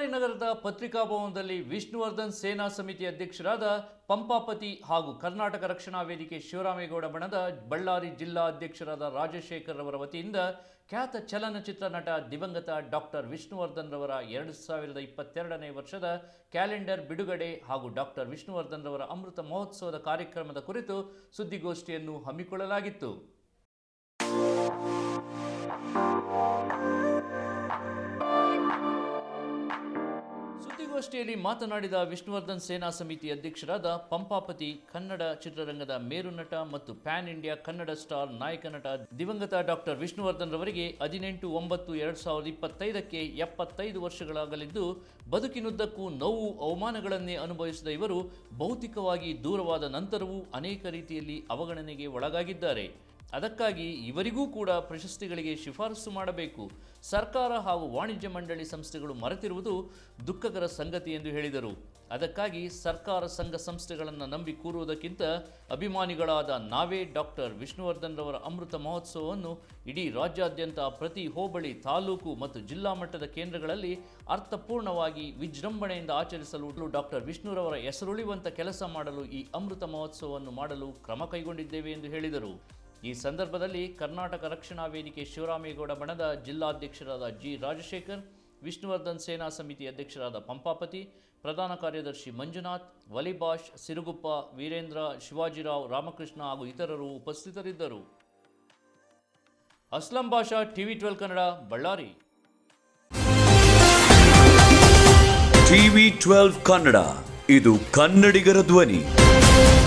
ನಗರದ ಪತ್ರಿಕಾ ಭವನದಲ್ಲಿ ವಿಷ್ಣುವರ್ಧನ್ ಸೇನಾ ಸಮಿತಿ ಅಧ್ಯಕ್ಷರಾದ ಪಂಪಾಪತಿ ಹಾಗೂ ಕರ್ನಾಟಕ ರಕ್ಷಣಾ ವೇದಿಕೆ ಶಿವರಾಮೇಗೌಡ ಬಣದ ಬಳ್ಳಾರಿ ಜಿಲ್ಲಾ ಅಧ್ಯಕ್ಷರಾದ ರಾಜಶೇಖರ್ ಅವರ ವತಿಯಿಂದ ಖ್ಯಾತ ಚಲನಚಿತ್ರ ನಟ ದಿವಂಗತ ಡಾಕ್ಟರ್ ವಿಷ್ಣುವರ್ಧನ್ ರವರ ಎರಡು ಸಾವಿರದ ಇಪ್ಪತ್ತೆರಡನೇ ವರ್ಷದ ಕ್ಯಾಲೆಂಡರ್ ಬಿಡುಗಡೆ ಹಾಗೂ ಡಾಕ್ಟರ್ ವಿಷ್ಣುವರ್ಧನ್ ರವರ ಅಮೃತ ಮಹೋತ್ಸವದ ಕಾರ್ಯಕ್ರಮದ ಕುರಿತು ಸುದ್ದಿಗೋಷ್ಠಿಯನ್ನು ಹಮ್ಮಿಕೊಳ್ಳಲಾಗಿತ್ತು ಸುದ್ದಿಗೋಷ್ಠಿಯಲ್ಲಿ ಮಾತನಾಡಿದ ವಿಷ್ಣುವರ್ಧನ್ ಸೇನಾ ಸಮಿತಿ ಅಧ್ಯಕ್ಷರಾದ ಪಂಪಾಪತಿ ಕನ್ನಡ ಚಿತ್ರರಂಗದ ಮೇರು ನಟ ಮತ್ತು ಪ್ಯಾನ್ ಇಂಡಿಯಾ ಕನ್ನಡ ಸ್ಟಾರ್ ನಾಯಕ ನಟ ದಿವಂಗತ ಡಾಕ್ಟರ್ ವಿಷ್ಣುವರ್ಧನ್ ರವರಿಗೆ ಹದಿನೆಂಟು ಒಂಬತ್ತು ಎರಡು ಸಾವಿರದ ಇಪ್ಪತ್ತೈದಕ್ಕೆ ಎಪ್ಪತ್ತೈದು ವರ್ಷಗಳಾಗಲಿದ್ದು ಬದುಕಿನುದ್ದಕ್ಕೂ ನೋವು ಅವಮಾನಗಳನ್ನೇ ಅನುಭವಿಸಿದ ಇವರು ಭೌತಿಕವಾಗಿ ದೂರವಾದ ನಂತರವೂ ಅನೇಕ ರೀತಿಯಲ್ಲಿ ಅವಗಣನೆಗೆ ಒಳಗಾಗಿದ್ದಾರೆ ಅದಕ್ಕಾಗಿ ಇವರಿಗೂ ಕೂಡ ಪ್ರಶಸ್ತಿಗಳಿಗೆ ಶಿಫಾರಸು ಮಾಡಬೇಕು ಸರ್ಕಾರ ಹಾಗೂ ವಾಣಿಜ್ಯ ಮಂಡಳಿ ಸಂಸ್ಥೆಗಳು ಮರೆತಿರುವುದು ದುಃಖಕರ ಸಂಗತಿ ಎಂದು ಹೇಳಿದರು ಅದಕ್ಕಾಗಿ ಸರ್ಕಾರ ಸಂಘ ಸಂಸ್ಥೆಗಳನ್ನು ನಂಬಿ ಕೂರುವುದಕ್ಕಿಂತ ಅಭಿಮಾನಿಗಳಾದ ನಾವೇ ಡಾಕ್ಟರ್ ವಿಷ್ಣುವರ್ಧನ್ ರವರ ಅಮೃತ ಮಹೋತ್ಸವವನ್ನು ಇಡೀ ರಾಜ್ಯಾದ್ಯಂತ ಪ್ರತಿ ಹೋಬಳಿ ತಾಲೂಕು ಮತ್ತು ಜಿಲ್ಲಾ ಮಟ್ಟದ ಕೇಂದ್ರಗಳಲ್ಲಿ ಅರ್ಥಪೂರ್ಣವಾಗಿ ವಿಜೃಂಭಣೆಯಿಂದ ಆಚರಿಸಲು ಡಾಕ್ಟರ್ ವಿಷ್ಣುರವರ ಹೆಸರುಳಿಯುವಂಥ ಕೆಲಸ ಮಾಡಲು ಈ ಅಮೃತ ಮಹೋತ್ಸವವನ್ನು ಮಾಡಲು ಕ್ರಮ ಕೈಗೊಂಡಿದ್ದೇವೆ ಎಂದು ಹೇಳಿದರು ಈ ಸಂದರ್ಭದಲ್ಲಿ ಕರ್ನಾಟಕ ರಕ್ಷಣಾ ವೇದಿಕೆ ಶಿವರಾಮೇಗೌಡ ಬಣದ ಜಿಲ್ಲಾಧ್ಯಕ್ಷರಾದ ಜಿ ರಾಜಶೇಖರ್ ವಿಷ್ಣುವರ್ಧನ್ ಸೇನಾ ಸಮಿತಿ ಅಧ್ಯಕ್ಷರಾದ ಪಂಪಾಪತಿ ಪ್ರಧಾನ ಕಾರ್ಯದರ್ಶಿ ಮಂಜುನಾಥ್ ವಲಿಭಾಷ್ ಸಿರುಗುಪ್ಪ ವೀರೇಂದ್ರ ಶಿವಾಜಿರಾವ್ ರಾಮಕೃಷ್ಣ ಹಾಗೂ ಇತರರು ಉಪಸ್ಥಿತರಿದ್ದರು Aslam Basha TV twelve Kannada Ballari TV twelve Kannada ಇದು ಕನ್ನಡಿಗರ ಧ್ವನಿ